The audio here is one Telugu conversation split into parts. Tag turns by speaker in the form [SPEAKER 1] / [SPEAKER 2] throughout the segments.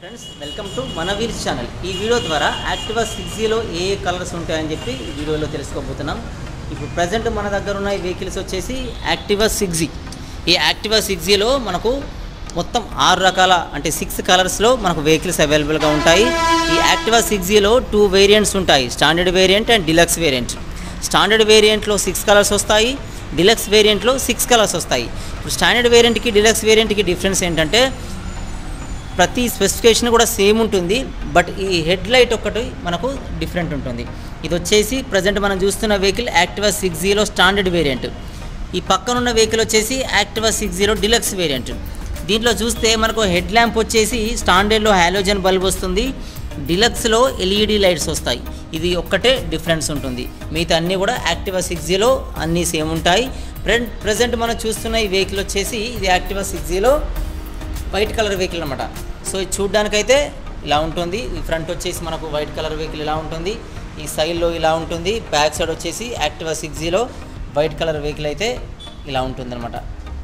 [SPEAKER 1] ఫ్రెండ్స్ వెల్కమ్ టు మన వీల్స్ ఛానల్ ఈ వీడియో ద్వారా యాక్టివా సిక్స్ జీలో ఏ ఏ కలర్స్ ఉంటాయని చెప్పి ఈ వీడియోలో తెలుసుకోబోతున్నాం ఇప్పుడు ప్రజెంట్ మన దగ్గర ఉన్న ఈ వెహికల్స్ వచ్చేసి యాక్టివా సిక్స్ జీ ఈ యాక్టివా సిక్స్ జీలో మనకు మొత్తం ఆరు రకాల అంటే సిక్స్ కలర్స్లో మనకు వెహికల్స్ అవైలబుల్గా ఉంటాయి ఈ యాక్టివా సిక్స్ జీలో టూ వేరియంట్స్ ఉంటాయి standard variant and deluxe variant standard వేరియంట్లో సిక్స్ కలర్స్ వస్తాయి డిలక్స్ వేరియంట్లో సిక్స్ కలర్స్ వస్తాయి ఇప్పుడు స్టాండర్డ్ వేరియంట్కి డిలక్స్ వేరియంట్కి డిఫరెన్స్ ఏంటంటే ప్రతి స్పెసిఫికేషన్ కూడా సేమ్ ఉంటుంది బట్ ఈ హెడ్ లైట్ ఒకటి మనకు డిఫరెంట్ ఉంటుంది ఇది వచ్చేసి ప్రజెంట్ మనం చూస్తున్న vehicle Activa six zero standard variant ఈ పక్కనున్న వెహికల్ వచ్చేసి Activa six zero deluxe variant దీంట్లో చూస్తే మనకు హెడ్ ల్యాంప్ వచ్చేసి స్టాండర్డ్లో హాలోజన్ బల్బ్ వస్తుంది డిలక్స్లో ఎల్ఈడి లైట్స్ వస్తాయి ఇది ఒక్కటే డిఫరెన్స్ ఉంటుంది మిగతా అన్నీ కూడా యాక్టివా సిక్స్ జీలో అన్నీ సేమ్ ఉంటాయి ప్రెంట్ ప్రజెంట్ మనం చూస్తున్న ఈ వెహికల్ వచ్చేసి ఇది యాక్టివా సిక్స్ జీలో వైట్ కలర్ వెహికల్ అనమాట సో ఇది చూడ్డానికైతే ఇలా ఉంటుంది ఈ ఫ్రంట్ వచ్చేసి మనకు వైట్ కలర్ వెహికల్ ఇలా ఉంటుంది ఈ సైడ్లో ఇలా ఉంటుంది బ్యాక్ సైడ్ వచ్చేసి యాక్టివా సిక్స్ జీలో వైట్ కలర్ వెహికల్ అయితే ఇలా ఉంటుంది అనమాట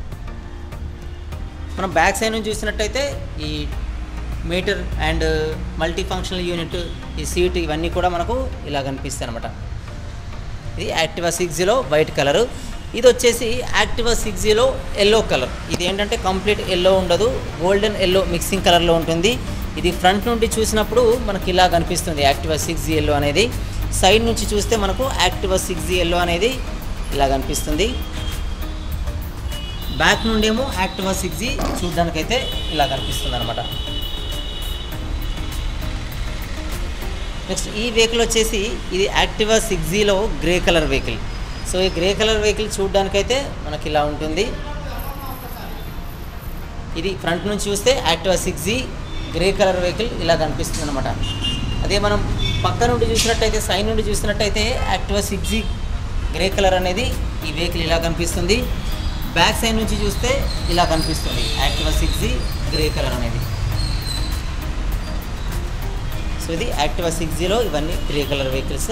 [SPEAKER 1] మనం బ్యాక్ సైడ్ నుంచి చూసినట్టయితే ఈ meter and multi functional unit ఈ సీట్ ఇవన్నీ కూడా మనకు ఇలా కనిపిస్తాయి అనమాట ఇది యాక్టివా సిక్స్ జీలో వైట్ కలరు ఇది వచ్చేసి యాక్టివా సిక్స్ జీలో ఎల్లో కలర్ ఇది ఏంటంటే కంప్లీట్ ఎల్లో ఉండదు గోల్డెన్ ఎల్లో మిక్సింగ్ కలర్లో ఉంటుంది ఇది ఫ్రంట్ నుండి చూసినప్పుడు మనకి ఇలా కనిపిస్తుంది యాక్టివా సిక్స్ జీ ఎల్లో అనేది సైడ్ నుంచి చూస్తే మనకు యాక్టివా సిక్స్ జీ ఎల్లో అనేది ఇలా కనిపిస్తుంది బ్యాక్ నుండేమో యాక్టివా సిక్స్ జీ చూడడానికైతే ఇలా కనిపిస్తుంది అనమాట నెక్స్ట్ ఈ వెహికల్ వచ్చేసి ఇది యాక్టివా సిక్స్ జీలో గ్రే కలర్ వెహికల్ సో ఈ గ్రే కలర్ వెహికల్ చూడడానికైతే మనకి ఇలా ఉంటుంది ఇది ఫ్రంట్ నుంచి చూస్తే Activa six G grey colour vehicle ఇలా కనిపిస్తుంది అనమాట అదే మనం పక్క నుండి చూసినట్టయితే సైడ్ నుండి చూసినట్టయితే Activa six G grey colour అనేది ఈ వెహికల్ ఇలా కనిపిస్తుంది బ్యాక్ సైడ్ నుంచి చూస్తే ఇలా కనిపిస్తుంది Activa six G grey colour అనేది సో ఇది యాక్టివా సిక్స్ జీలో ఇవన్నీ గ్రే కలర్ వెహికల్స్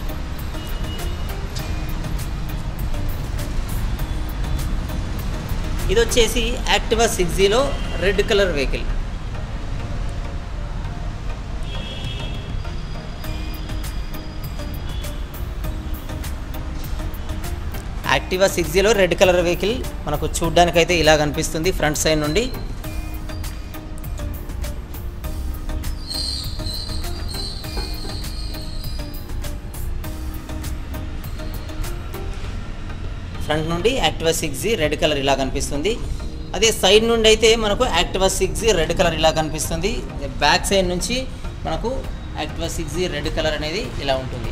[SPEAKER 1] ఇది వచ్చేసి యాక్టివా సిక్స్ జీలో red colour vehicle Activa six జీలో రెడ్ కలర్ వెహికల్ మనకు చూడ్డానికైతే ఇలా కనిపిస్తుంది ఫ్రంట్ సైడ్ నుండి ఫ్రంట్ నుండి Activa six G red colour ఇలా కనిపిస్తుంది అదే సైడ్ నుండి అయితే మనకు Activa six G red colour ఇలా కనిపిస్తుంది బ్యాక్ సైడ్ నుంచి మనకు Activa six G red colour అనేది ఇలా ఉంటుంది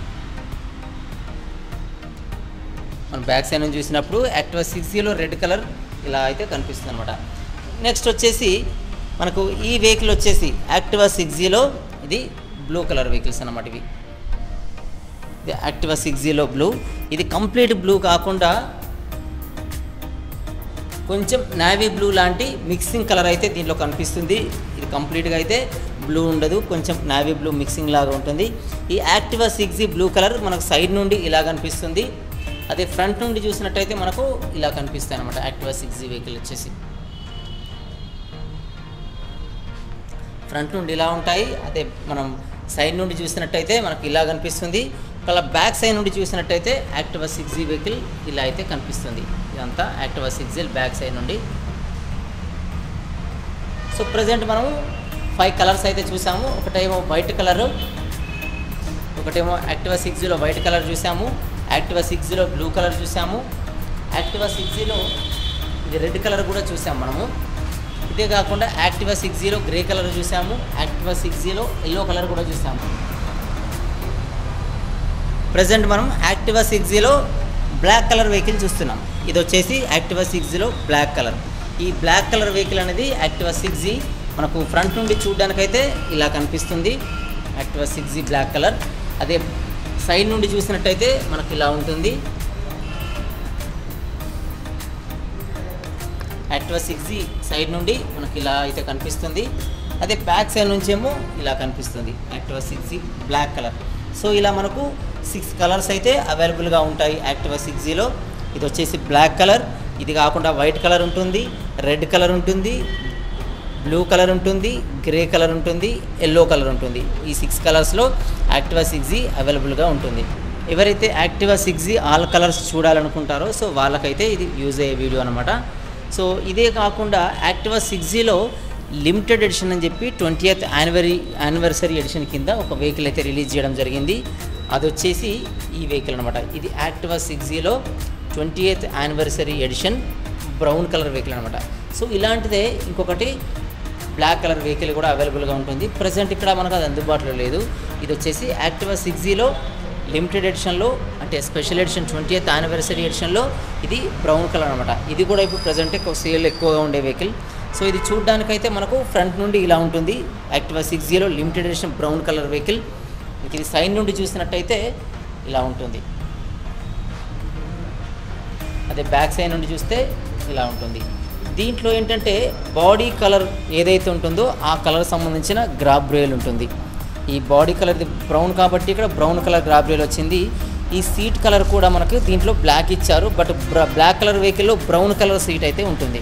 [SPEAKER 1] మనం బ్యాక్ సైడ్ నుంచి చూసినప్పుడు యాక్టివా సిక్స్ జీలో రెడ్ కలర్ ఇలా అయితే కనిపిస్తుంది అనమాట నెక్స్ట్ వచ్చేసి మనకు ఈ వెహికల్ వచ్చేసి యాక్టివా సిక్స్ జీలో ఇది బ్లూ కలర్ వెహికల్స్ అన్నమాట ఇవి ఇది యాక్టివా సిక్స్ జీలో బ్లూ ఇది కంప్లీట్ బ్లూ కాకుండా కొంచెం నావీ బ్లూ లాంటి మిక్సింగ్ కలర్ అయితే దీంట్లో కనిపిస్తుంది ఇది కంప్లీట్గా అయితే బ్లూ ఉండదు కొంచెం నావీ బ్లూ మిక్సింగ్ లాగా ఉంటుంది ఈ Activa six G blue colour మనకు సైడ్ నుండి ఇలా కనిపిస్తుంది అదే ఫ్రంట్ నుండి చూసినట్టయితే మనకు ఇలా కనిపిస్తాయి అనమాట యాక్టివా సిక్స్ జీ వెహికల్ వచ్చేసి ఫ్రంట్ నుండి ఇలా ఉంటాయి అదే మనం సైడ్ నుండి చూసినట్టయితే మనకు ఇలా కనిపిస్తుంది అలా బ్యాక్ సైడ్ నుండి చూసినట్టయితే యాక్టివా సిక్స్ జీ వెహికల్ ఇలా అయితే కనిపిస్తుంది ఇదంతా Activa six G back side నుండి సో ప్రజెంట్ మనము ఫైవ్ కలర్స్ అయితే చూసాము ఒకటేమో వైట్ కలరు ఒకటేమో యాక్టివా సిక్స్ జీలో వైట్ కలర్ చూసాము యాక్టివా సిక్స్ జీలో బ్లూ కలర్ చూసాము యాక్టివా సిక్స్ జీలో ఇది రెడ్ కలర్ కూడా చూసాము మనము ఇదే కాకుండా Activa six zero grey colour చూసాము Activa six zero yellow colour కూడా చూసాము ప్రజెంట్ మనం యాక్టివా సిక్స్ జీలో బ్లాక్ కలర్ వెహికల్ చూస్తున్నాం ఇది వచ్చేసి యాక్టివా సిక్స్ జీలో బ్లాక్ కలర్ ఈ బ్లాక్ కలర్ వెహికల్ అనేది యాక్టివా సిక్స్ జీ మనకు ఫ్రంట్ నుండి చూడడానికైతే ఇలా కనిపిస్తుంది Activa six G black colour అదే సైడ్ నుండి చూసినట్టయితే మనకు ఇలా ఉంటుంది యాక్టివా సిక్స్ జీ సైడ్ నుండి మనకి ఇలా అయితే కనిపిస్తుంది అదే బ్యాక్ సైడ్ నుంచి ఏమో ఇలా కనిపిస్తుంది Activa six G black colour so ఇలా మనకు సిక్స్ కలర్స్ అయితే అవైలబుల్గా ఉంటాయి యాక్టివా సిక్స్ జీలో ఇది వచ్చేసి బ్లాక్ కలర్ ఇది కాకుండా వైట్ కలర్ ఉంటుంది రెడ్ కలర్ ఉంటుంది బ్లూ కలర్ ఉంటుంది గ్రే కలర్ ఉంటుంది ఎల్లో కలర్ ఉంటుంది ఈ సిక్స్ కలర్స్లో యాక్టివా సిక్స్ జీ అవైలబుల్గా ఉంటుంది ఎవరైతే Activa six G all colours చూడాలనుకుంటారో సో వాళ్ళకైతే ఇది యూజ్ అయ్యే వీడియో అనమాట సో ఇదే కాకుండా యాక్టివా సిక్స్ జీలో లిమిటెడ్ ఎడిషన్ అని చెప్పి twenty eighth anniversary anniversary edition కింద ఒక వెహికల్ అయితే రిలీజ్ చేయడం జరిగింది అది వచ్చేసి ఈ వెహికల్ అనమాట ఇది యాక్టివా సిక్స్ జీలో twenty eighth anniversary edition brown colour vehicle అనమాట సో ఇలాంటిదే ఇంకొకటి బ్లాక్ కలర్ వెహికల్ కూడా అవైలబుల్గా ఉంటుంది ప్రజెంట్ ఇక్కడ మనకు అది అందుబాటులో లేదు ఇది వచ్చేసి యాక్టివా సిక్స్ జీలో లిమిటెడ్ ఎడిషన్లో అంటే special edition twenty eighth anniversary ఎడిషన్లో ఇది బ్రౌన్ కలర్ అనమాట ఇది కూడా ఇప్పుడు ప్రజెంట్ ఎక్కువ సేల్ ఎక్కువగా ఉండే వెహికల్ సో ఇది చూడడానికైతే మనకు ఫ్రంట్ నుండి ఇలా ఉంటుంది యాక్టివా సిక్స్ జీలో limited edition brown colour vehicle ఇంక ఇది సైడ్ నుండి చూసినట్టయితే ఇలా ఉంటుంది అదే బ్యాక్ సైడ్ నుండి చూస్తే ఇలా ఉంటుంది దీంట్లో ఏంటంటే బాడీ కలర్ ఏదైతే ఉంటుందో ఆ కలర్ సంబంధించిన గ్రాబ్ బ్రేల్ ఉంటుంది ఈ బాడీ కలర్ బ్రౌన్ కాబట్టి ఇక్కడ బ్రౌన్ కలర్ గ్రాబ్ బ్రేల్ వచ్చింది ఈ సీట్ కలర్ కూడా మనకు దీంట్లో బ్లాక్ ఇచ్చారు బట్ బ్లాక్ కలర్ వెహికల్లో బ్రౌన్ కలర్ సీట్ అయితే ఉంటుంది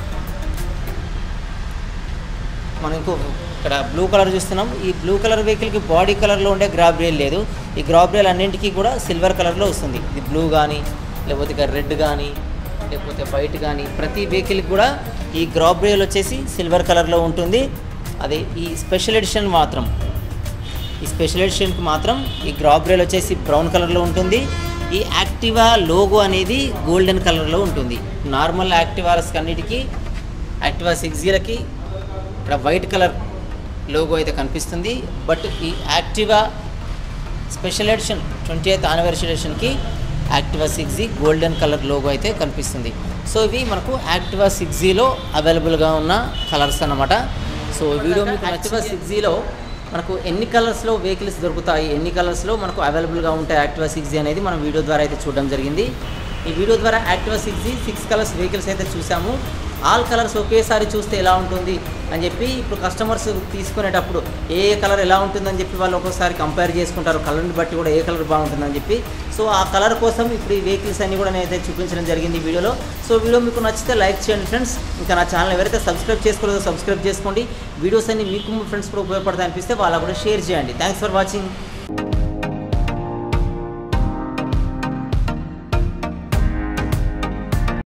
[SPEAKER 1] మనం ఇంకో ఇక్కడ బ్లూ కలర్ చూస్తున్నాం ఈ బ్లూ కలర్ వెహికల్కి బాడీ కలర్లో ఉండే గ్రాబ్ రేల్ లేదు ఈ గ్రాబ్ రేల్ అన్నింటికి కూడా సిల్వర్ కలర్లో వస్తుంది ఇది బ్లూ కానీ లేకపోతే ఇక రెడ్ కానీ లేకపోతే వైట్ కానీ ప్రతి వెహికల్కి కూడా ఈ గ్రాబ్ రేల్ వచ్చేసి సిల్వర్ కలర్లో ఉంటుంది అదే ఈ స్పెషల్ ఎడిషన్ మాత్రం ఈ స్పెషల్ ఎడిషన్కి మాత్రం ఈ గ్రాబ్ రేల్ వచ్చేసి బ్రౌన్ కలర్లో ఉంటుంది ఈ యాక్టివా లోగో అనేది గోల్డెన్ కలర్లో ఉంటుంది నార్మల్ యాక్టివాస్ అన్నిటికీ యాక్టివా సిక్స్ జీలకి ఇక్కడ వైట్ కలర్ లోగో అయితే కనిపిస్తుంది బట్ ఈ Activa special edition twenty eighth anniversary ఎడిషన్కి Activa six G golden colour logo అయితే కనిపిస్తుంది సో ఇవి మనకు యాక్టివా సిక్స్ జీలో అవైలబుల్గా ఉన్న కలర్స్ అన్నమాట సో ఈ వీడియో మీకు యాక్టివా సిక్స్ జీలో మనకు ఎన్ని కలర్స్లో వెహికల్స్ దొరుకుతాయి ఎన్ని కలర్స్లో మనకు అవైలబుల్గా ఉంటాయి యాక్టివా సిక్స్ జీ అనేది మనం వీడియో ద్వారా అయితే చూడడం జరిగింది ఈ వీడియో ద్వారా Activa six G six colours vehicles అయితే చూసాము ఆల్ కలర్స్ ఒకేసారి చూస్తే ఎలా ఉంటుంది అని చెప్పి ఇప్పుడు కస్టమర్స్ తీసుకునేటప్పుడు ఏ ఏ కలర్ ఎలా ఉంటుందని చెప్పి వాళ్ళు ఒక్కోసారి కంపేర్ చేసుకుంటారు కలర్ని బట్టి కూడా ఏ కలర్ బాగుంటుందని చెప్పి సో ఆ కలర్ కోసం ఇప్పుడు ఈ వెహికల్స్ అన్ని కూడా నేనైతే చూపించడం జరిగింది ఈ వీడియోలో సో వీడియో మీకు నచ్చితే లైక్ చేయండి ఫ్రెండ్స్ ఇంకా నా ఛానల్ ఎవరైతే సబ్స్క్రైబ్ చేసుకోలేదో సబ్స్క్రైబ్ చేసుకోండి వీడియోస్ అన్ని మీకు మీ ఫ్రెండ్స్ కూడా ఉపయోగపడతాయి అనిపిస్తే వాళ్ళకు కూడా షేర్ చేయండి థ్యాంక్స్ ఫర్ వాచింగ్